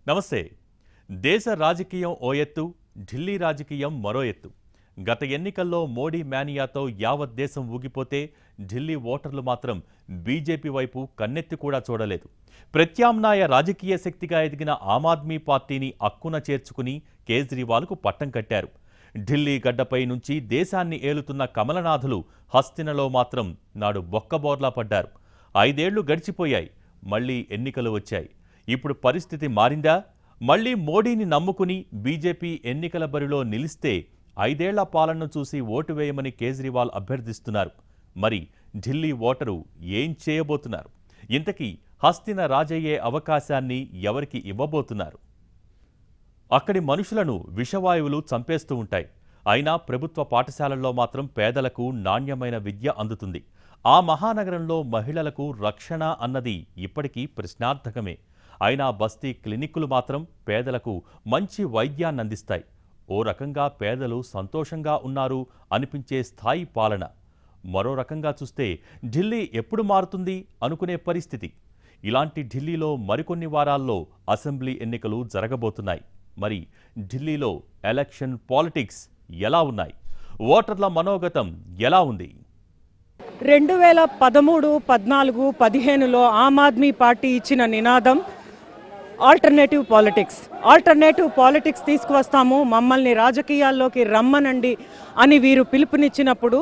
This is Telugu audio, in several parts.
నమస్తే దేశ రాజకీయం ఓ ఎత్తు ఢిల్లీ రాజకీయం మరో ఎత్తు గత ఎన్నికల్లో మోడీ మేనియాతో యావత్ దేశం ఊగిపోతే ఢిల్లీ ఓటర్లు మాత్రం బీజేపీ వైపు కన్నెత్తి కూడా చూడలేదు ప్రత్యామ్నాయ రాజకీయ శక్తిగా ఎదిగిన ఆమ్ ఆద్మీ పార్టీని అక్కున చేర్చుకుని కేజ్రీవాల్కు పట్టం కట్టారు ఢిల్లీ గడ్డపై నుంచి దేశాన్ని ఏలుతున్న కమలనాథులు హస్తినలో మాత్రం నాడు బొక్కబోర్లా పడ్డారు ఐదేళ్లు గడిచిపోయాయి మళ్ళీ ఎన్నికలు వచ్చాయి ఇప్పుడు పరిస్థితి మారిందా మళ్ళీ మోడీని నమ్ముకుని బీజేపీ ఎన్నికల బరిలో నిలిస్తే ఐదేళ్ల పాలనను చూసి ఓటు వేయమని కేజ్రీవాల్ అభ్యర్థిస్తున్నారు మరి ఢిల్లీ ఓటరు ఏం చేయబోతున్నారు ఇంతకీ హస్తిన రాజయ్యే అవకాశాన్ని ఎవరికి ఇవ్వబోతున్నారు అక్కడి మనుషులను విషవాయువులు చంపేస్తూ ఉంటాయి అయినా ప్రభుత్వ పాఠశాలల్లో మాత్రం పేదలకు నాణ్యమైన విద్య అందుతుంది ఆ మహానగరంలో మహిళలకు రక్షణ అన్నది ఇప్పటికీ ప్రశ్నార్థకమే అయినా బస్తీ క్లినిక్కులు మాత్రం పేదలకు మంచి వైద్యాన్ని అందిస్తాయి ఓ రకంగా పేదలు సంతోషంగా ఉన్నారు అనిపించే స్థాయి పాలన మరో రకంగా చూస్తే ఢిల్లీ ఎప్పుడు మారుతుంది అనుకునే పరిస్థితి ఇలాంటి ఢిల్లీలో మరికొన్ని వారాల్లో అసెంబ్లీ ఎన్నికలు జరగబోతున్నాయి మరి ఢిల్లీలో ఎలక్షన్ పాలిటిక్స్ ఎలా ఉన్నాయి ఓటర్ల మనోగతం ఎలా ఉంది రెండు వేల పదమూడు పద్నాలుగు పదిహేనులో ఆమ్ ఆద్మీ పార్టీ ఇచ్చిన నినాదం ఆల్టర్నేటివ్ పాలిటిక్స్ ఆల్టర్నేటివ్ పాలిటిక్స్ తీసుకువస్తాము మమ్మల్ని రాజకీయాల్లోకి రమ్మనండి అని వీరు పిలుపునిచ్చినప్పుడు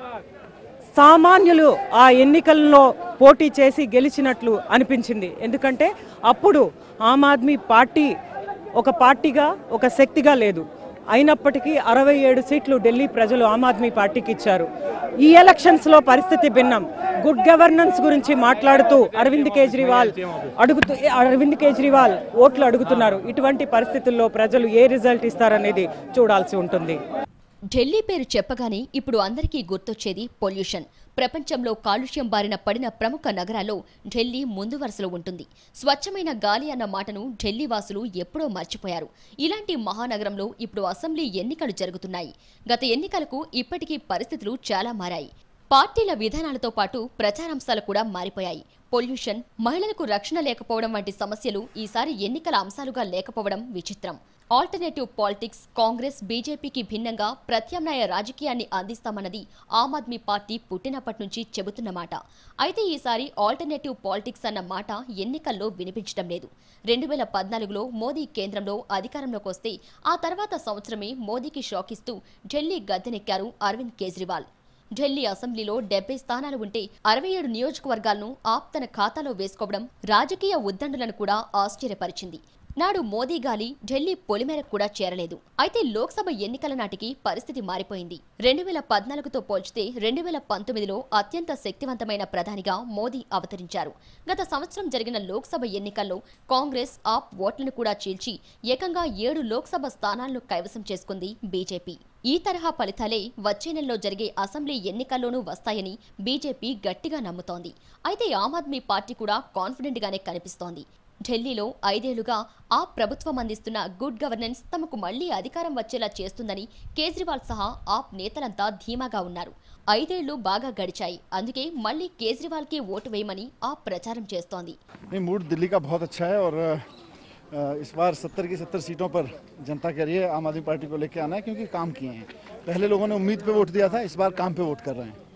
సామాన్యులు ఆ ఎన్నికల్లో పోటీ చేసి గెలిచినట్లు అనిపించింది ఎందుకంటే అప్పుడు ఆమ్ ఆద్మీ పార్టీ ఒక పార్టీగా ఒక శక్తిగా లేదు అయినప్పటికీ అరవై ఏడు సీట్లు ఢిల్లీ ప్రజలు ఆమ్ ఆద్మీ పార్టీకి ఇచ్చారు ఈ ఎలక్షన్స్ లో పరిస్థితి భిన్నం గుడ్ గవర్నెన్స్ గురించి మాట్లాడుతూ అరవింద్ కేజ్రీవాల్ అడుగుతూ అరవింద్ కేజ్రీవాల్ ఓట్లు అడుగుతున్నారు ఇటువంటి పరిస్థితుల్లో ప్రజలు ఏ రిజల్ట్ ఇస్తారనేది చూడాల్సి ఉంటుంది ఢిల్లీ పేరు చెప్పగానే ఇప్పుడు అందరికీ గుర్తొచ్చేది పొల్యూషన్ ప్రపంచంలో కాలుష్యం బారిన పడిన ప్రముఖ నగరాల్లో ఢిల్లీ ముందు వరుసలో ఉంటుంది స్వచ్ఛమైన గాలి అన్న మాటను ఢిల్లీ వాసులు ఎప్పుడో మర్చిపోయారు ఇలాంటి మహానగరంలో ఇప్పుడు అసెంబ్లీ ఎన్నికలు జరుగుతున్నాయి గత ఎన్నికలకు ఇప్పటికీ పరిస్థితులు చాలా మారాయి పార్టీల విధానాలతో పాటు ప్రచారాంశాలు కూడా మారిపోయాయి పొల్యూషన్ మహిళలకు రక్షణ లేకపోవడం వంటి సమస్యలు ఈసారి ఎన్నికల అంశాలుగా లేకపోవడం విచిత్రం ఆల్టర్నేటివ్ పాలిటిక్స్ కాంగ్రెస్ బీజేపీకి భిన్నంగా ప్రత్యామ్నాయ రాజకీయాన్ని అందిస్తామన్నది ఆమ్ ఆద్మీ పార్టీ పుట్టినప్పటి నుంచి చెబుతున్న మాట అయితే ఈసారి ఆల్టర్నేటివ్ పాలిటిక్స్ అన్న మాట ఎన్నికల్లో వినిపించడం లేదు రెండు వేల పద్నాలుగులో మోదీ కేంద్రంలో అధికారంలోకి వస్తే ఆ తర్వాత సంవత్సరమే మోదీకి షాక్ ఇస్తూ ఢిల్లీ గద్దెనెక్కారు అరవింద్ కేజ్రీవాల్ ఢిల్లీ అసెంబ్లీలో డెబ్బై స్థానాలు ఉంటే అరవై ఏడు నియోజకవర్గాలను ఆప్ తన ఖాతాలో వేసుకోవడం రాజకీయ ఉద్దండులను కూడా ఆశ్చర్యపరిచింది నాడు మోదీ గాలి ఢిల్లీ పొలిమేరకు కూడా చేరలేదు అయితే లోక్సభ ఎన్నికల నాటికి పరిస్థితి మారిపోయింది రెండు వేల పద్నాలుగుతో పోల్చితే రెండు వేల పంతొమ్మిదిలో అత్యంత శక్తివంతమైన ప్రధానిగా మోదీ అవతరించారు గత సంవత్సరం జరిగిన లోక్సభ ఎన్నికల్లో కాంగ్రెస్ ఆప్ ఓట్లను కూడా చీల్చి ఏకంగా ఏడు లోక్సభ స్థానాలను కైవసం చేసుకుంది బీజేపీ ఈ తరహా ఫలితాలే వచ్చే నెలలో జరిగే అసెంబ్లీ ఎన్నికల్లోనూ వస్తాయని బీజేపీ గట్టిగా నమ్ముతోంది అయితే ఆమ్ ఆద్మీ పార్టీ కూడా కాన్ఫిడెంట్ గానే కనిపిస్తోంది ఢిల్లీలో ఐదేళ్లుగా ఆ ప్రభుత్వం అందిస్తున్న గుడ్ గవర్నెన్స్ తమకు మళ్లీ అధికారం వచ్చేలా చేస్తుందని కేజ్రీవాల్ సహా ఆప్ నేతలంతా ధీమాగా ఉన్నారు ఐదేళ్లు బాగా గడిచాయి అందుకే మళ్లీ కేజ్రీవాల్కి ఓటు వేయమని ఆ ప్రచారం చేస్తోంది नहीं मूड दिल्ली का बहुत अच्छा है और अ, इस बार सत्तर की सत्तर सीटों पर जनता कह रही है आम आदमी पार्टी को लेकर आना है क्योंकि काम किए हैं पहले लोगों ने उम्मीद पे वोट दिया था इस बार काम पे वोट कर रहे हैं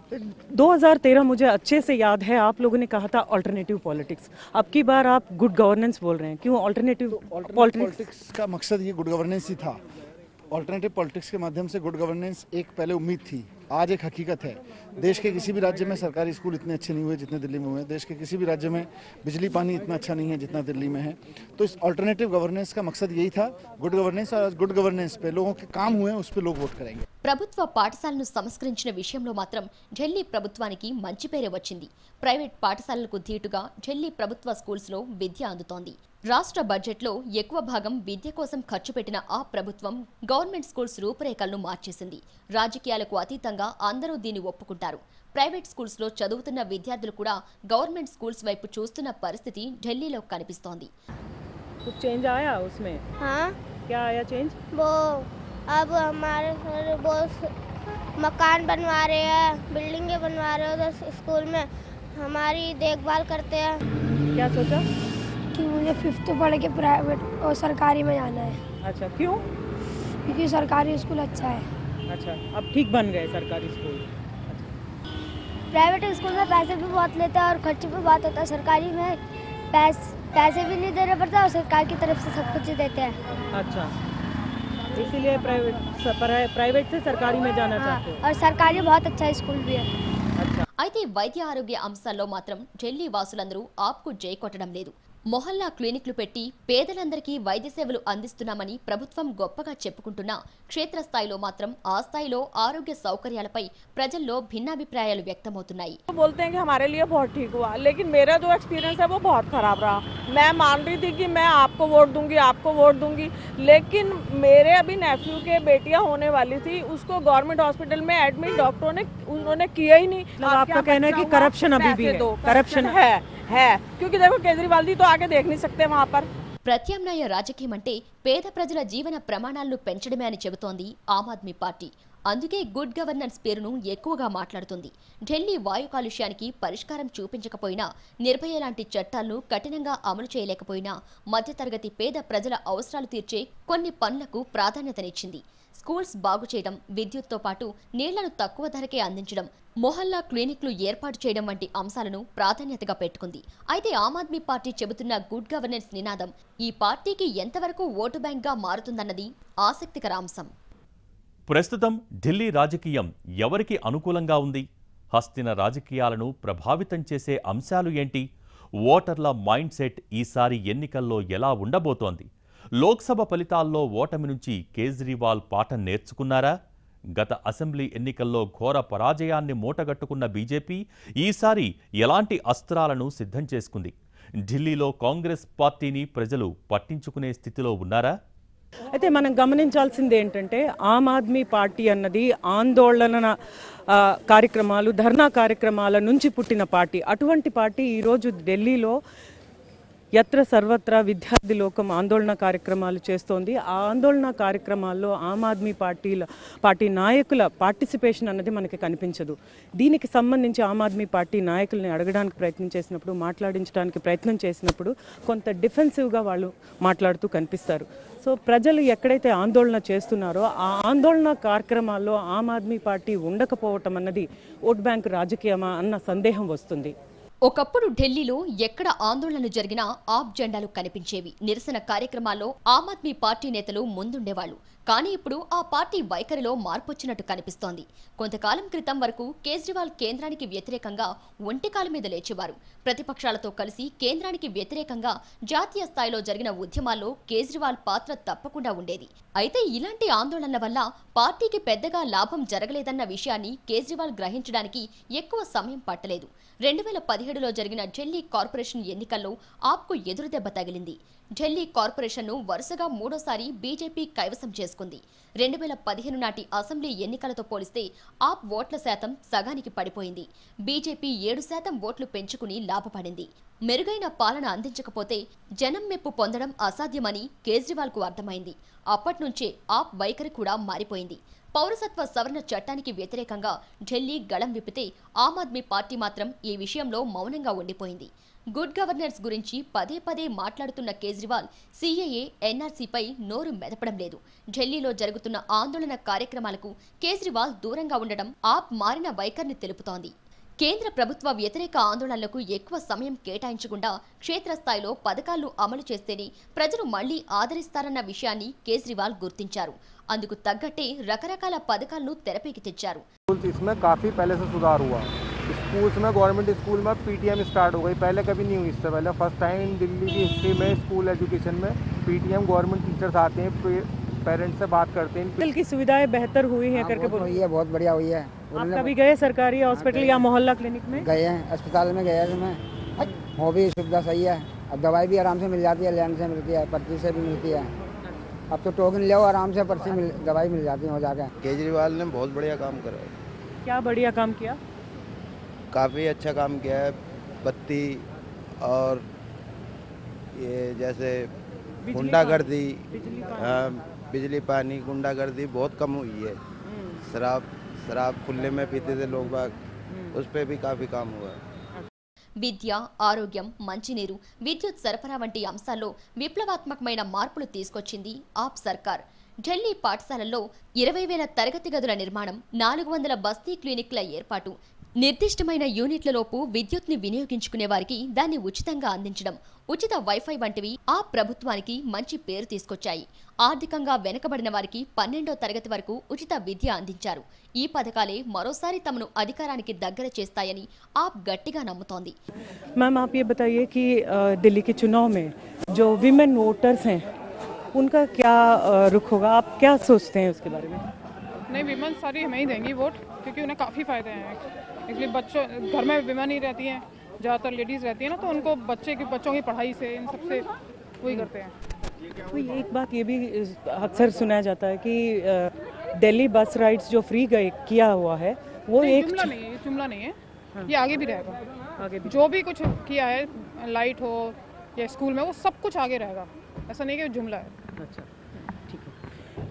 2013 मुझे अच्छे से याद है आप लोगों ने कहा था ऑल्टरनेटिव पॉलिटिक्स अब की बार आप गुड गवर्नेंस बोल रहे हैं क्यों ऑल्टरनेटिव पॉलिटिक्स पॉलिटिक्स का मकसद ये गुड गवर्नेंस ही था ऑल्टरनेटिव पॉलिटिक्स के माध्यम से गुड गवर्नेंस एक पहले उम्मीद थी आज एक हकीकत है देश के किसी भी राज्य में सरकारी स्कूल इतने अच्छे नहीं हुए जितने दिल्ली में हुए हैं। देश के किसी भी राज्य में बिजली पानी इतना अच्छा नहीं है जितना दिल्ली में है तो इस ऑल्टरनेटिव गवर्नेंस का मकसद यही था गुड गवर्नेंस और आज गुड गवर्नेंस पे लोगों के काम हुए हैं उस पर लोग वोट करेंगे ప్రభుత్వ పాఠశాలను సంస్కరించిన విషయంలో మాత్రం ఢిల్లీ ప్రభుత్వానికి మంచి పేరే వచ్చింది ప్రైవేట్ పాఠశాలలకు ధీటుగా ఢిల్లీ ప్రభుత్వ స్కూల్స్లో విద్య అందుతోంది రాష్ట్ర బడ్జెట్లో ఎక్కువ భాగం విద్య కోసం ఖర్చు పెట్టిన ఆ ప్రభుత్వం గవర్నమెంట్ స్కూల్స్ రూపురేఖలను మార్చేసింది రాజకీయాలకు అతీతంగా అందరూ దీన్ని ఒప్పుకుంటారు ప్రైవేట్ స్కూల్స్లో చదువుతున్న విద్యార్థులు కూడా గవర్నమెంట్ స్కూల్స్ వైపు చూస్తున్న పరిస్థితి ఢిల్లీలో కనిపిస్తోంది कुछ चेंज आया उसमें हाँ क्या आया चेंज वो अब हमारे सर वो स- मकान बनवा रहे हैं बिल्डिंगें बनवा रहे हैं उधर स्कूल में हमारी देखभाल करते हैं क्या सोचा कि मुझे फिफ्थ पढ़ के प्राइवेट और सरकारी में जाना है अच्छा क्यों क्योंकि सरकारी स्कूल अच्छा है अच्छा अब ठीक बन गए सरकारी स्कूल प्राइवेट स्कूल में पैसे भी बहुत लेते हैं और खर्च भी बहुत होता है सरकारी में पैस, पैसे भी नहीं देने पड़ते और सरकार की तरफ से सब कुछ देते हैं अच्छा इसीलिए प्राइवेट स- प्राइ- प्राइवेट से सरकारी में जाना हाँ, चाहते हो और सरकारी बहुत अच्छा स्कूल भी है अच्छा అయితే వైద్య ఆరోగ్య అంశాల్లో మాత్రం ఢిల్లీ వాసులందరూ ఆప్కు జై కొట్టడం లేదు మొహల్లా క్లినిక్లు పెట్టి పేదలందరికీ వైద్య సేవలు అందిస్తున్నామని ప్రభుత్వం గొప్పగా చెప్పుకుంటున్నా క్షేత్రస్థాయిలో మాత్రం ఆ స్థాయిలో ఆరోగ్య సౌకర్యాలపై ప్రజల్లో భిన్నాభిప్రాయాలు వ్యక్తమవుతున్నాయి बोलते हैं कि हमारे लिए बहुत ठीक हुआ लेकिन मेरा जो एक्सपीरियंस है वो बहुत ख़राब रहा मैं मान रही थी कि मैं आपको वोट दूंगी आपको वोट दूंगी लेकिन मेरे अभी नेफ्यू के बेटियां होने वाली थी उसको गवर्नमेंट हॉस्पिटल में एडमिट डॉक्टरों ने उन्होंने किया ही नहीं मतलब आपके आपका यहाँ कहना है बच्चा कि हुआ, corruption अभी भी पैसे है। दो, corruption corruption है है क्योंकि देखो केजरीवाल जी तो आके देख नहीं सकते वहाँ पर ప్రత్యామ్నాయ రాజకీయం అంటే పేద ప్రజల జీవన ప్రమాణాలను పెంచడమే అని చెబుతోంది ఆమ్ ఆద్మీ పార్టీ అందుకే గుడ్ గవర్నెన్స్ పేరును ఎక్కువగా మాట్లాడుతుంది ఢిల్లీ వాయు కాలుష్యానికి పరిష్కారం చూపించకపోయినా నిర్భయ లాంటి చట్టాలను కఠినంగా అమలు చేయలేకపోయినా మధ్యతరగతి పేద ప్రజల అవసరాలు తీర్చే కొన్ని పనులకు ప్రాధాన్యతనిచ్చింది స్కూల్స్ బాగు చేయడం విద్యుత్తో పాటు నీళ్లను తక్కువ ధరకే అందించడం మొహల్లా క్లినిక్లు ఏర్పాటు చేయడం వంటి అంశాలను ప్రాధాన్యతగా పెట్టుకుంది అయితే ఆమ్ ఆద్మీ పార్టీ చెబుతున్న గుడ్ గవర్నెన్స్ నినాదం ఈ పార్టీకి ఎంతవరకు ఓటు బ్యాంక్గా మారుతుందన్నది ఆసక్తికర అంశం ప్రస్తుతం ఢిల్లీ రాజకీయం ఎవరికి అనుకూలంగా ఉంది హస్తిన రాజకీయాలను ప్రభావితం చేసే అంశాలు ఏంటి ఓటర్ల మైండ్ సెట్ ఈసారి ఎన్నికల్లో ఎలా ఉండబోతోంది లోక్సభ ఫలితాల్లో ఓటమి నుంచి కేజ్రీవాల్ పాఠం నేర్చుకున్నారా గత అసెంబ్లీ ఎన్నికల్లో ఘోర పరాజయాన్ని మూటగట్టుకున్న బీజేపీ ఈసారి ఎలాంటి అస్త్రాలను సిద్ధం చేసుకుంది ఢిల్లీలో కాంగ్రెస్ పార్టీని ప్రజలు పట్టించుకునే స్థితిలో ఉన్నారా అయితే మనం గమనించాల్సింది ఏంటంటే ఆమ్ ఆద్మీ పార్టీ అన్నది ఆందోళన ఆ, కార్యక్రమాలు ధర్నా కార్యక్రమాల నుంచి పుట్టిన పార్టీ అటువంటి పార్టీ ఈరోజు ఢిల్లీలో ఎత్ర సర్వత్రా విద్యార్థి లోకం ఆందోళన కార్యక్రమాలు చేస్తోంది ఆ ఆందోళన కార్యక్రమాల్లో ఆమ్ ఆద్మీ పార్టీల పార్టీ నాయకుల పార్టిసిపేషన్ అన్నది మనకి కనిపించదు దీనికి సంబంధించి ఆమ్ ఆద్మీ పార్టీ నాయకుల్ని అడగడానికి ప్రయత్నం చేసినప్పుడు మాట్లాడించడానికి ప్రయత్నం చేసినప్పుడు కొంత డిఫెన్సివ్గా వాళ్ళు మాట్లాడుతూ కనిపిస్తారు సో ప్రజలు ఎక్కడైతే ఆందోళన చేస్తున్నారో ఆ ఆందోళన కార్యక్రమాల్లో ఆమ్ ఆద్మీ పార్టీ ఉండకపోవటం అన్నది ఓట్ బ్యాంక్ రాజకీయమా అన్న సందేహం వస్తుంది ఒకప్పుడు ఢిల్లీలో ఎక్కడ ఆందోళనలు జరిగినా ఆప్ జెండాలు కనిపించేవి నిరసన కార్యక్రమాల్లో ఆమ్ ఆద్మీ పార్టీ నేతలు ముందుండేవాళ్లు కానీ ఇప్పుడు ఆ పార్టీ వైఖరిలో మార్పొచ్చినట్టు కనిపిస్తోంది కొంతకాలం క్రితం వరకు కేజ్రీవాల్ కేంద్రానికి వ్యతిరేకంగా ఒంటికాల మీద లేచేవారు ప్రతిపక్షాలతో కలిసి కేంద్రానికి వ్యతిరేకంగా జాతీయ స్థాయిలో జరిగిన ఉద్యమాల్లో కేజ్రీవాల్ పాత్ర తప్పకుండా ఉండేది అయితే ఇలాంటి ఆందోళనల వల్ల పార్టీకి పెద్దగా లాభం జరగలేదన్న విషయాన్ని కేజ్రీవాల్ గ్రహించడానికి ఎక్కువ సమయం పట్టలేదు రెండు వేల పదిహేడులో జరిగిన ఢిల్లీ కార్పొరేషన్ ఎన్నికల్లో ఆప్కు ఎదురుదెబ్బ తగిలింది ఢిల్లీ కార్పొరేషన్ను వరుసగా మూడోసారి బీజేపీ కైవసం చేసుకుంది రెండు వేల పదిహేను నాటి అసెంబ్లీ ఎన్నికలతో పోలిస్తే ఆప్ ఓట్ల శాతం సగానికి పడిపోయింది బీజేపీ ఏడు శాతం ఓట్లు పెంచుకుని లాభపడింది మెరుగైన పాలన అందించకపోతే జనం మెప్పు పొందడం అసాధ్యమని కేజ్రీవాల్కు అర్థమైంది అప్పట్నుంచే ఆప్ వైఖరి కూడా మారిపోయింది పౌరసత్వ సవరణ చట్టానికి వ్యతిరేకంగా ఢిల్లీ గళం విప్పితే ఆమ్ ఆద్మీ పార్టీ మాత్రం ఈ విషయంలో మౌనంగా ఉండిపోయింది గుడ్ గవర్నెన్స్ గురించి పదే పదే మాట్లాడుతున్న కేజ్రీవాల్ సీఏఏ ఎన్ఆర్సీపై నోరు మెదపడం లేదు ఢిల్లీలో జరుగుతున్న ఆందోళన కార్యక్రమాలకు కేజ్రీవాల్ దూరంగా ఉండడం ఆప్ మారిన వైఖరిని తెలుపుతోంది కేంద్ర ప్రభుత్వ వ్యతిరేక ఆందోళనలకు ఎక్కువ సమయం కేటాయించకుండా క్షేత్రస్థాయిలో పథకాలను అమలు చేస్తేనే ప్రజలు మళ్లీ ఆదరిస్తారన్న విషయాన్ని కేజ్రీవాల్ గుర్తించారు అందుకు తగ్గట్టే రకరకాల పథకాలను తెరపైకి తెచ్చారు स्कूल्स इसमें काफ़ी पहले से सुधार हुआ स्कूल्स में गवर्नमेंट स्कूल में पीटीएम स्टार्ट हो गई पहले कभी नहीं हुई इससे पहले फर्स्ट टाइम दिल्ली की हिस्ट्री में स्कूल एजुकेशन में पीटीएम गवर्नमेंट टीचर्स आते हैं पेरेंट्स से बात करते हैं हॉस्पिटल की सुविधाएं बेहतर हुई हैं करके बहुत बोलो हुई है बहुत बढ़िया हुई है आप उन्होंने कभी गए सरकारी हॉस्पिटल या मोहल्ला क्लिनिक में गए हैं अस्पताल में गए हैं मैं वो भी सुविधा सही है अब दवाई भी आराम से मिल जाती है लाइन से मिलती है पर्ची से भी मिलती है अब तो टोकन लो आराम से पर्ची मिल दवाई मिल जाती है हो जाकर केजरीवाल ने बहुत बढ़िया काम करा है क्या बढ़िया काम किया काफ़ी अच्छा काम किया है बत्ती और ये जैसे बिजली गुंडागर्दी बिजली पानी। हाँ, बिजली पानी गुंडागर्दी बहुत कम हुई है शराब शराब खुले में पीते थे लोग बाग उस पर भी काफ़ी काम हुआ है విద్య ఆరోగ్యం మంచినీరు విద్యుత్ సరఫరా వంటి అంశాల్లో విప్లవాత్మకమైన మార్పులు తీసుకొచ్చింది ఆప్ సర్కార్ ఢిల్లీ పాఠశాలల్లో ఇరవై వేల తరగతి గదుల నిర్మాణం నాలుగు వందల బస్తీ క్లినిక్ల ఏర్పాటు నిర్దిష్టమైన యూనిట్లలోపు విద్యుత్ని వినియోగించుకునే వారికి దాన్ని ఉచితంగా అందించడం ఉచిత వైఫై వంటివి ఆ ప్రభుత్వానికి మంచి పేరు తీసుకొచ్చాయి ఆర్థికంగా వెనుకబడిన వారికి పన్నెండో తరగతి వరకు ఉచిత విద్య అందించారు ఈ పథకాలే మరోసారి తమను అధికారానికి దగ్గర చేస్తాయని ఆప్ గట్టిగా నమ్ముతోంది मैम आप ये बताइए कि अ, दिल्ली के चुनाव में जो विमेन वोटर्स हैं उनका क्या अ, रुख होगा आप क्या सोचते हैं उसके बारे में नहीं विमेन सारी हमें ही देंगी वोट क्योंकि उन्हें काफ़ी फ़ायदे हैं इसलिए बच्चों घर में विमेन ही रहती हैं ज़्यादातर लेडीज़ रहती हैं ना तो उनको बच्चे की बच्चों की पढ़ाई से इन सबसे वही करते हैं तो ये एक बात ये भी अक्सर सुनाया जाता है कि अ, दिल्ली बस राइड्स जो फ्री गए किया हुआ है वो नहीं, एक जुमला नहीं है ये जुमला नहीं है ये आगे भी रहेगा आगे भी जो भी कुछ किया है लाइट हो या स्कूल में वो सब कुछ आगे रहेगा ऐसा नहीं कि वो जुमला है अच्छा ठीक है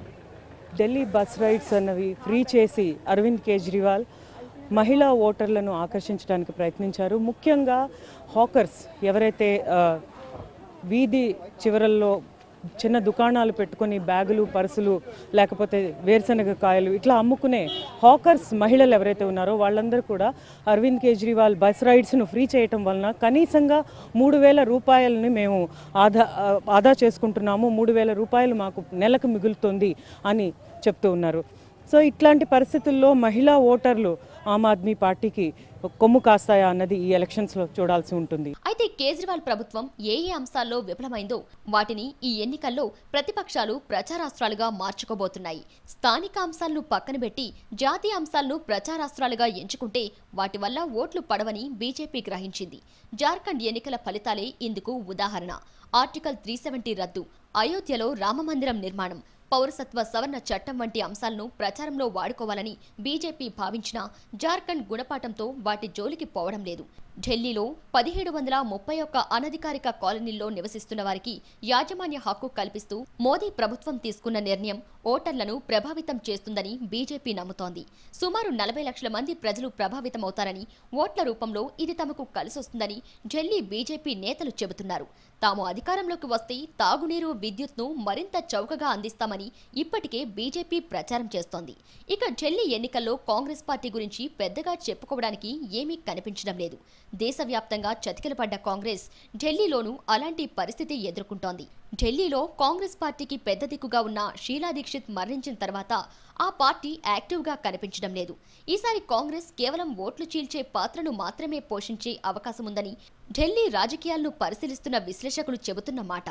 ఢిల్లీ బస్ రైడ్స్ అన్నవి ఫ్రీ చేసి అరవింద్ కేజ్రీవాల్ మహిళా ఓటర్లను ఆకర్షించడానికి ప్రయత్నించారు ముఖ్యంగా హాకర్స్ ఎవరైతే ఆ, వీధి చివరల్లో చిన్న దుకాణాలు పెట్టుకొని బ్యాగులు పర్సులు లేకపోతే వేరుశనగ కాయలు ఇట్లా అమ్ముకునే హాకర్స్ మహిళలు ఎవరైతే ఉన్నారో వాళ్ళందరూ కూడా అరవింద్ కేజ్రీవాల్ బస్ రైడ్స్ను ఫ్రీ చేయటం వలన కనీసంగా మూడు వేల రూపాయలని మేము ఆదా ఆ, ఆదా చేసుకుంటున్నాము మూడు వేల రూపాయలు మాకు నెలకు మిగులుతుంది అని చెప్తూ ఉన్నారు సో ఇట్లాంటి పరిస్థితుల్లో మహిళా ఓటర్లు ఆమ్ ఆద్మీ పార్టీకి కొమ్ము కాస్తాయా అన్నది ఈ ఎలక్షన్స్లో చూడాల్సి ఉంటుంది అయితే కేజ్రీవాల్ ప్రభుత్వం ఏ ఏ అంశాల్లో విఫలమైందో వాటిని ఈ ఎన్నికల్లో ప్రతిపక్షాలు ప్రచారాస్త్రాలుగా మార్చుకోబోతున్నాయి స్థానిక అంశాలను పక్కన పెట్టి జాతీయ అంశాలను ప్రచారాస్త్రాలుగా ఎంచుకుంటే వాటి వల్ల ఓట్లు పడవని బీజేపీ గ్రహించింది జార్ఖండ్ ఎన్నికల ఫలితాలే ఇందుకు ఉదాహరణ ఆర్టికల్ త్రీ సెవెంటీ రద్దు అయోధ్యలో రామమందిరం నిర్మాణం పౌరసత్వ సవరణ చట్టం వంటి అంశాలను ప్రచారంలో వాడుకోవాలని బీజేపీ భావించినా జార్ఖండ్ గుణపాఠంతో వాటి జోలికి పోవడం లేదు ఢిల్లీలో పదిహేడు వందల ముప్పై ఒక్క అనధికారిక కాలనీల్లో నివసిస్తున్న వారికి యాజమాన్య హక్కు కల్పిస్తూ మోదీ ప్రభుత్వం తీసుకున్న నిర్ణయం ఓటర్లను ప్రభావితం చేస్తుందని బీజేపీ నమ్ముతోంది సుమారు నలభై లక్షల మంది ప్రజలు ప్రభావితమవుతారని ఓట్ల రూపంలో ఇది తమకు కలిసొస్తుందని ఢిల్లీ బీజేపీ నేతలు చెబుతున్నారు తాము అధికారంలోకి వస్తే తాగునీరు విద్యుత్ను మరింత చౌకగా అందిస్తామని ఇప్పటికే బీజేపీ ప్రచారం చేస్తోంది ఇక ఢిల్లీ ఎన్నికల్లో కాంగ్రెస్ పార్టీ గురించి పెద్దగా చెప్పుకోవడానికి ఏమీ కనిపించడం లేదు దేశవ్యాప్తంగా చతికిలపడ్డ కాంగ్రెస్ ఢిల్లీలోనూ అలాంటి పరిస్థితి ఎదుర్కొంటోంది ఢిల్లీలో కాంగ్రెస్ పార్టీకి పెద్ద దిక్కుగా ఉన్న షీలా దీక్షిత్ మరణించిన తర్వాత ఆ పార్టీ యాక్టివ్గా కనిపించడం లేదు ఈసారి కాంగ్రెస్ కేవలం ఓట్లు చీల్చే పాత్రను మాత్రమే పోషించే అవకాశం ఉందని ఢిల్లీ రాజకీయాలను పరిశీలిస్తున్న విశ్లేషకులు చెబుతున్న మాట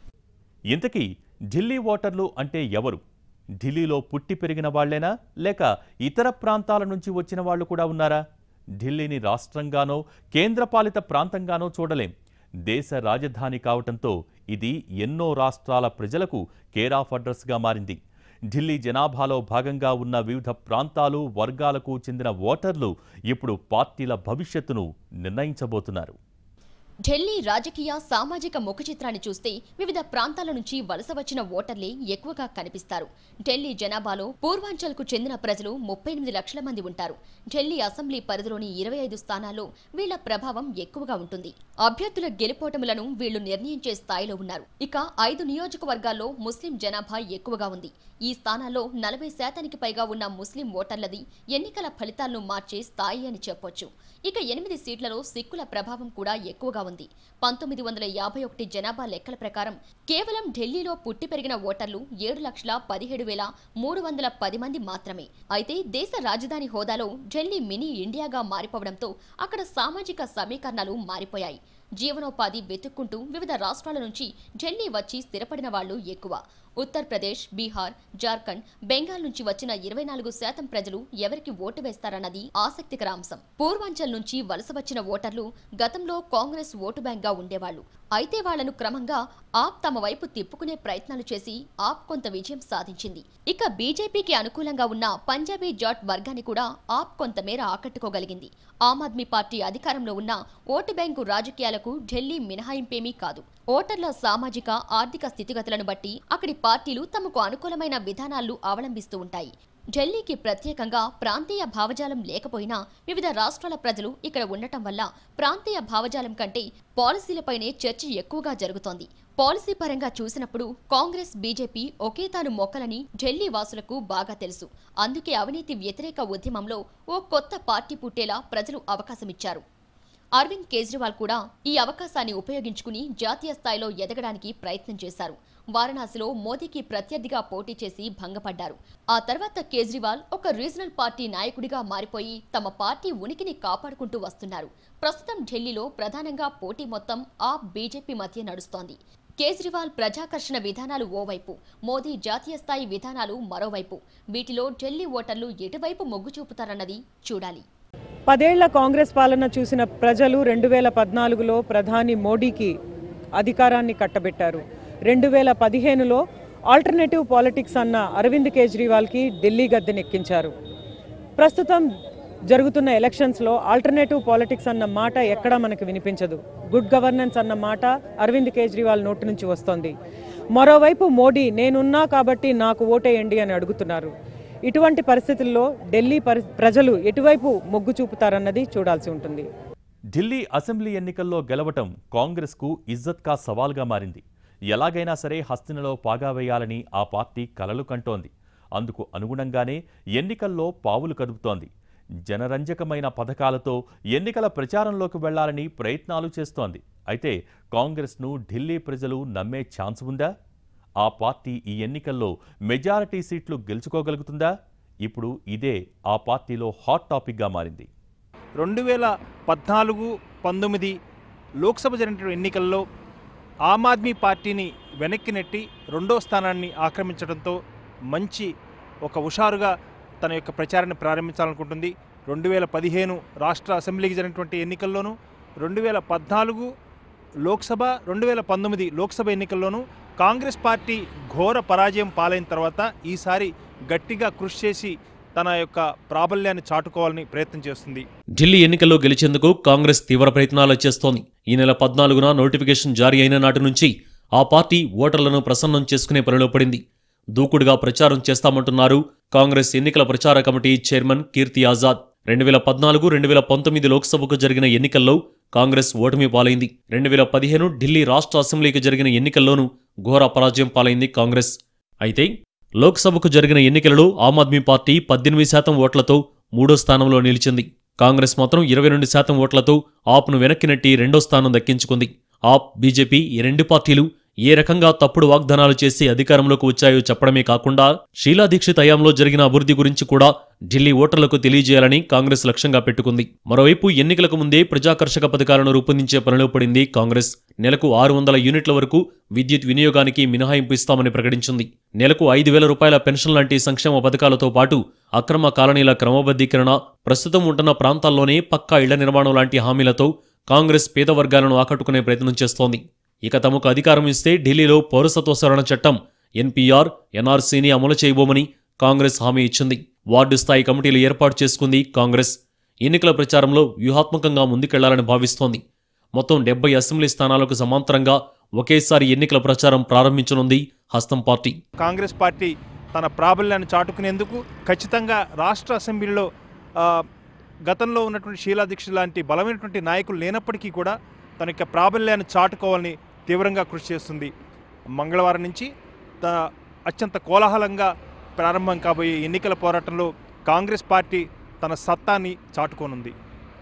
ఇంతకీ ఢిల్లీ ఓటర్లు అంటే ఎవరు ఢిల్లీలో పుట్టి పెరిగిన వాళ్లేనా లేక ఇతర ప్రాంతాల నుంచి వచ్చిన వాళ్ళు కూడా ఉన్నారా ఢిల్లీని రాష్ట్రంగానో కేంద్రపాలిత ప్రాంతంగానో చూడలేం దేశ రాజధాని కావటంతో ఇది ఎన్నో రాష్ట్రాల ప్రజలకు కేర్ ఆఫ్ అడ్రస్గా మారింది ఢిల్లీ జనాభాలో భాగంగా ఉన్న వివిధ ప్రాంతాలు వర్గాలకు చెందిన ఓటర్లు ఇప్పుడు పార్టీల భవిష్యత్తును నిర్ణయించబోతున్నారు ఢిల్లీ రాజకీయ సామాజిక ముఖ చిత్రాన్ని చూస్తే వివిధ ప్రాంతాల నుంచి వలస వచ్చిన ఓటర్లే ఎక్కువగా కనిపిస్తారు ఢిల్లీ జనాభాలో పూర్వాంచల్కు చెందిన ప్రజలు ముప్పై ఎనిమిది లక్షల మంది ఉంటారు ఢిల్లీ అసెంబ్లీ పరిధిలోని ఇరవై ఐదు స్థానాల్లో వీళ్ల ప్రభావం ఎక్కువగా ఉంటుంది అభ్యర్థుల గెలుపోటములను వీళ్లు నిర్ణయించే స్థాయిలో ఉన్నారు ఇక ఐదు నియోజకవర్గాల్లో ముస్లిం జనాభా ఎక్కువగా ఉంది ఈ స్థానాల్లో నలభై శాతానికి పైగా ఉన్న ముస్లిం ఓటర్లది ఎన్నికల ఫలితాలను మార్చే స్థాయి అని చెప్పొచ్చు ఇక ఎనిమిది సీట్లలో సిక్కుల ప్రభావం కూడా ఎక్కువగా ఉంది పంతొమ్మిది వందల యాభై ఒకటి జనాభా లెక్కల ప్రకారం కేవలం ఢిల్లీలో పుట్టి పెరిగిన ఓటర్లు ఏడు లక్షల పదిహేడు వేల మూడు వందల పది మంది మాత్రమే అయితే దేశ రాజధాని హోదాలో ఢిల్లీ మినీ ఇండియాగా మారిపోవడంతో అక్కడ సామాజిక సమీకరణాలు మారిపోయాయి జీవనోపాధి వెతుక్కుంటూ వివిధ రాష్ట్రాల నుంచి ఢిల్లీ వచ్చి స్థిరపడిన వాళ్లు ఎక్కువ ఉత్తరప్రదేశ్ బీహార్ జార్ఖండ్ బెంగాల్ నుంచి వచ్చిన ఇరవై నాలుగు శాతం ప్రజలు ఎవరికి ఓటు వేస్తారన్నది ఆసక్తికర అంశం పూర్వాంచల్ నుంచి వలస వచ్చిన ఓటర్లు గతంలో కాంగ్రెస్ ఓటు బ్యాంక్గా ఉండేవాళ్లు అయితే వాళ్లను క్రమంగా ఆప్ తమ వైపు తిప్పుకునే ప్రయత్నాలు చేసి ఆప్ కొంత విజయం సాధించింది ఇక బీజేపీకి అనుకూలంగా ఉన్న పంజాబీ జాట్ వర్గాన్ని కూడా ఆప్ కొంతమేర ఆకట్టుకోగలిగింది ఆమ్ ఆద్మీ పార్టీ అధికారంలో ఉన్న ఓటు బ్యాంకు రాజకీయాలకు ఢిల్లీ మినహాయింపేమీ కాదు ఓటర్ల సామాజిక ఆర్థిక స్థితిగతులను బట్టి అక్కడి పార్టీలు తమకు అనుకూలమైన విధానాలు అవలంబిస్తూ ఉంటాయి ఢిల్లీకి ప్రత్యేకంగా ప్రాంతీయ భావజాలం లేకపోయినా వివిధ రాష్ట్రాల ప్రజలు ఇక్కడ ఉండటం వల్ల ప్రాంతీయ భావజాలం కంటే పాలసీలపైనే చర్చ ఎక్కువగా జరుగుతోంది పాలసీ పరంగా చూసినప్పుడు కాంగ్రెస్ బీజేపీ ఒకే తాను మొక్కలని ఢిల్లీ వాసులకు బాగా తెలుసు అందుకే అవినీతి వ్యతిరేక ఉద్యమంలో ఓ కొత్త పార్టీ పుట్టేలా ప్రజలు అవకాశమిచ్చారు అరవింద్ కేజ్రీవాల్ కూడా ఈ అవకాశాన్ని ఉపయోగించుకుని జాతీయ స్థాయిలో ఎదగడానికి ప్రయత్నం చేశారు వారణాసిలో మోదీకి ప్రత్యర్థిగా పోటీ చేసి భంగపడ్డారు ఆ తర్వాత కేజ్రీవాల్ ఒక రీజనల్ పార్టీ నాయకుడిగా మారిపోయి తమ పార్టీ ఉనికిని కాపాడుకుంటూ వస్తున్నారు ప్రస్తుతం ఢిల్లీలో ప్రధానంగా పోటీ మొత్తం ఆ బీజేపీ మధ్య నడుస్తోంది కేజ్రీవాల్ ప్రజాకర్షణ విధానాలు ఓవైపు మోదీ జాతీయ స్థాయి విధానాలు మరోవైపు వీటిలో ఢిల్లీ ఓటర్లు ఎటువైపు మొగ్గు చూపుతారన్నది చూడాలి పదేళ్ల కాంగ్రెస్ పాలన చూసిన ప్రజలు రెండు వేల పద్నాలుగులో ప్రధాని మోడీకి అధికారాన్ని కట్టబెట్టారు రెండు వేల పదిహేనులో ఆల్టర్నేటివ్ పాలిటిక్స్ అన్న అరవింద్ కేజ్రీవాల్కి ఢిల్లీ గద్దెనెక్కించారు ప్రస్తుతం జరుగుతున్న ఎలక్షన్స్లో ఆల్టర్నేటివ్ పాలిటిక్స్ అన్న మాట ఎక్కడా మనకు వినిపించదు గుడ్ గవర్నెన్స్ అన్న మాట అరవింద్ కేజ్రీవాల్ నోటి నుంచి వస్తోంది మరోవైపు మోడీ నేనున్నా కాబట్టి నాకు ఓటేయండి అని అడుగుతున్నారు ఇటువంటి పరిస్థితుల్లో ఢిల్లీ పరి ప్రజలు ఎటువైపు మొగ్గు చూపుతారన్నది చూడాల్సి ఉంటుంది ఢిల్లీ అసెంబ్లీ ఎన్నికల్లో గెలవటం కాంగ్రెస్కు ఇజ్జత్ కా సవాల్గా మారింది ఎలాగైనా సరే హస్తినలో పాగా వేయాలని ఆ పార్టీ కలలు కంటోంది అందుకు అనుగుణంగానే ఎన్నికల్లో పావులు కదుపుతోంది జనరంజకమైన పథకాలతో ఎన్నికల ప్రచారంలోకి వెళ్లాలని ప్రయత్నాలు చేస్తోంది అయితే కాంగ్రెస్ను ఢిల్లీ ప్రజలు నమ్మే ఛాన్స్ ఉందా ఆ పార్టీ ఈ ఎన్నికల్లో మెజారిటీ సీట్లు గెలుచుకోగలుగుతుందా ఇప్పుడు ఇదే ఆ పార్టీలో హాట్ టాపిక్గా మారింది రెండు వేల పద్నాలుగు పంతొమ్మిది లోక్సభ జరిగిన ఎన్నికల్లో ఆమ్ ఆద్మీ పార్టీని వెనక్కి నెట్టి రెండో స్థానాన్ని ఆక్రమించడంతో మంచి ఒక హుషారుగా తన యొక్క ప్రచారాన్ని ప్రారంభించాలనుకుంటుంది రెండు వేల పదిహేను రాష్ట్ర అసెంబ్లీకి జరిగినటువంటి ఎన్నికల్లోనూ రెండు వేల పద్నాలుగు లోక్సభ రెండు వేల పంతొమ్మిది లోక్సభ ఎన్నికల్లోనూ కాంగ్రెస్ పార్టీ ఘోర పరాజయం పాలైన తర్వాత ఈసారి గట్టిగా కృషి చేసి తన యొక్క ప్రాబల్యాన్ని చాటుకోవాలని ప్రయత్నం చేస్తుంది ఢిల్లీ ఎన్నికల్లో గెలిచేందుకు కాంగ్రెస్ తీవ్ర ప్రయత్నాలు చేస్తోంది ఈ నెల పద్నాలుగున నోటిఫికేషన్ జారీ అయిన నాటి నుంచి ఆ పార్టీ ఓటర్లను ప్రసన్నం చేసుకునే పనిలో పడింది దూకుడుగా ప్రచారం చేస్తామంటున్నారు కాంగ్రెస్ ఎన్నికల ప్రచార కమిటీ చైర్మన్ కీర్తి ఆజాద్ రెండు వేల పద్నాలుగు రెండు వేల పంతొమ్మిది లోక్సభకు జరిగిన ఎన్నికల్లో కాంగ్రెస్ ఓటమి పాలైంది రెండు వేల పదిహేను ఢిల్లీ రాష్ట్ర అసెంబ్లీకి జరిగిన ఎన్నికల్లోనూ ఘోర పరాజయం పాలైంది కాంగ్రెస్ అయితే లోక్సభకు జరిగిన ఎన్నికలలో ఆమ్ ఆద్మీ పార్టీ పద్దెనిమిది శాతం ఓట్లతో మూడో స్థానంలో నిలిచింది కాంగ్రెస్ మాత్రం ఇరవై రెండు శాతం ఓట్లతో ఆప్ను వెనక్కి నెట్టి రెండో స్థానం దక్కించుకుంది ఆప్ బీజేపీ ఈ రెండు పార్టీలు ఏ రకంగా తప్పుడు వాగ్దానాలు చేసి అధికారంలోకి వచ్చాయో చెప్పడమే కాకుండా షీలా దీక్షిత్ హయాంలో జరిగిన అభివృద్ధి గురించి కూడా ఢిల్లీ ఓటర్లకు తెలియజేయాలని కాంగ్రెస్ లక్ష్యంగా పెట్టుకుంది మరోవైపు ఎన్నికలకు ముందే ప్రజాకర్షక పథకాలను రూపొందించే పనిలో పడింది కాంగ్రెస్ నెలకు ఆరు వందల యూనిట్ల వరకు విద్యుత్ వినియోగానికి మినహాయింపు ఇస్తామని ప్రకటించింది నెలకు ఐదు వేల రూపాయల పెన్షన్ లాంటి సంక్షేమ పథకాలతో పాటు అక్రమ కాలనీల క్రమబద్ధీకరణ ప్రస్తుతం ఉంటున్న ప్రాంతాల్లోనే పక్కా ఇళ్ల నిర్మాణం లాంటి హామీలతో కాంగ్రెస్ పేద వర్గాలను ఆకట్టుకునే ప్రయత్నం చేస్తోంది ఇక తమకు అధికారం ఇస్తే ఢిల్లీలో పౌరసత్వ సవరణ చట్టం ఎన్పీఆర్ ఎన్ఆర్సీని అమలు చేయబోమని కాంగ్రెస్ హామీ ఇచ్చింది వార్డు స్థాయి కమిటీలు ఏర్పాటు చేసుకుంది కాంగ్రెస్ ఎన్నికల ప్రచారంలో వ్యూహాత్మకంగా ముందుకెళ్లాలని భావిస్తోంది మొత్తం డెబ్బై అసెంబ్లీ స్థానాలకు సమాంతరంగా ఒకేసారి ఎన్నికల ప్రచారం ప్రారంభించనుంది హస్తం పార్టీ కాంగ్రెస్ పార్టీ తన ప్రాబల్యాన్ని చాటుకునేందుకు ఖచ్చితంగా రాష్ట్ర అసెంబ్లీలో ఆ, గతంలో ఉన్నటువంటి షీలా దీక్షిత్ లాంటి బలమైనటువంటి నాయకులు లేనప్పటికీ కూడా తన యొక్క ప్రాబల్యాన్ని చాటుకోవాలని తీవ్రంగా కృషి చేస్తుంది మంగళవారం నుంచి త అత్యంత కోలాహలంగా ప్రారంభం కాబోయే ఎన్నికల పోరాటంలో కాంగ్రెస్ పార్టీ తన సత్తాన్ని చాటుకోనుంది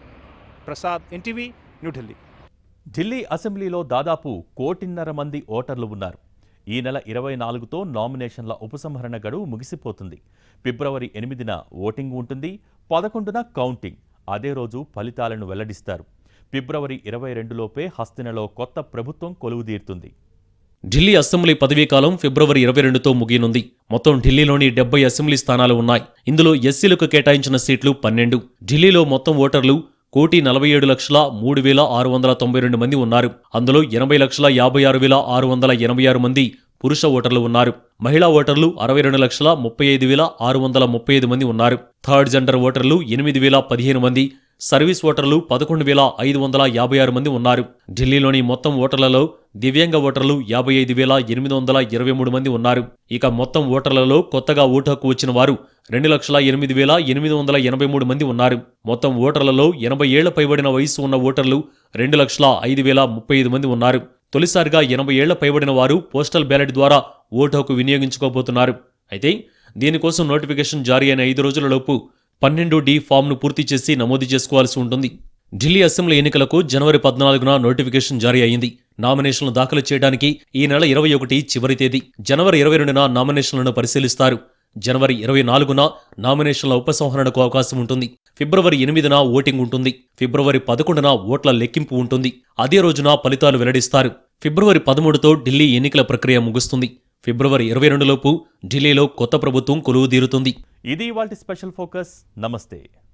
ప్రసాద్ ఎన్టీవీ న్యూఢిల్లీ ఢిల్లీ అసెంబ్లీలో దాదాపు కోటిన్నర మంది ఓటర్లు ఉన్నారు ఈ నెల ఇరవై నాలుగుతో నామినేషన్ల ఉపసంహరణ గడువు ముగిసిపోతుంది ఫిబ్రవరి ఎనిమిదిన ఓటింగ్ ఉంటుంది పదకొండున కౌంటింగ్ అదే రోజు ఫలితాలను వెల్లడిస్తారు ఫిబ్రవరి ఇరవై రెండులోపే హస్తినలో కొత్త ప్రభుత్వం కొలువుదీరుతుంది ఢిల్లీ అసెంబ్లీ పదవీకాలం ఫిబ్రవరి ఇరవై రెండుతో ముగియనుంది మొత్తం ఢిల్లీలోని డెబ్బై అసెంబ్లీ స్థానాలు ఉన్నాయి ఇందులో ఎస్సీలకు కేటాయించిన సీట్లు పన్నెండు ఢిల్లీలో మొత్తం ఓటర్లు కోటి నలభై ఏడు లక్షల మూడు వేల ఆరు వందల తొంభై రెండు మంది ఉన్నారు అందులో ఎనభై లక్షల యాభై ఆరు వేల ఆరు వందల ఎనభై ఆరు మంది పురుష ఓటర్లు ఉన్నారు మహిళా ఓటర్లు అరవై రెండు లక్షల ముప్పై ఐదు వేల ఆరు వందల ముప్పై ఐదు మంది ఉన్నారు థర్డ్ జెండర్ ఓటర్లు ఎనిమిది వేల పదిహేను మంది సర్వీస్ ఓటర్లు పదకొండు వేల ఐదు వందల యాభై ఆరు మంది ఉన్నారు ఢిల్లీలోని మొత్తం ఓటర్లలో దివ్యాంగ ఓటర్లు యాభై ఐదు వేల ఎనిమిది వందల ఇరవై మూడు మంది ఉన్నారు ఇక మొత్తం ఓటర్లలో కొత్తగా ఓటు హక్కు వచ్చిన వారు రెండు లక్షల ఎనిమిది వేల ఎనిమిది వందల ఎనభై మూడు మంది ఉన్నారు మొత్తం ఓటర్లలో ఎనభై ఏళ్ల పైబడిన వయసు ఉన్న ఓటర్లు రెండు లక్షల ఐదు వేల ముప్పై ఐదు మంది ఉన్నారు తొలిసారిగా ఎనభై ఏళ్ల పైబడిన వారు పోస్టల్ బ్యాలెట్ ద్వారా ఓటు హక్కు వినియోగించుకోబోతున్నారు అయితే దీనికోసం నోటిఫికేషన్ జారీ అయిన ఐదు రోజులలోపు పన్నెండు డి ఫామ్ను పూర్తి చేసి నమోదు చేసుకోవాల్సి ఉంటుంది ఢిల్లీ అసెంబ్లీ ఎన్నికలకు జనవరి పద్నాలుగున నోటిఫికేషన్ జారీ అయింది నామినేషన్లు దాఖలు చేయడానికి ఈ నెల ఇరవై ఒకటి చివరి తేదీ జనవరి ఇరవై రెండున నామినేషన్లను పరిశీలిస్తారు జనవరి ఇరవై నాలుగున నామినేషన్ల ఉపసంహరణకు అవకాశం ఉంటుంది ఫిబ్రవరి ఎనిమిదిన ఓటింగ్ ఉంటుంది ఫిబ్రవరి పదకొండున ఓట్ల లెక్కింపు ఉంటుంది అదే రోజున ఫలితాలు వెల్లడిస్తారు ఫిబ్రవరి పదమూడుతో ఢిల్లీ ఎన్నికల ప్రక్రియ ముగుస్తుంది ఫిబ్రవరి ఇరవై రెండులోపు ఢిల్లీలో కొత్త ప్రభుత్వం కొలువుదీరుతుంది ఇది ఇవాల్టి స్పెషల్ ఫోకస్ నమస్తే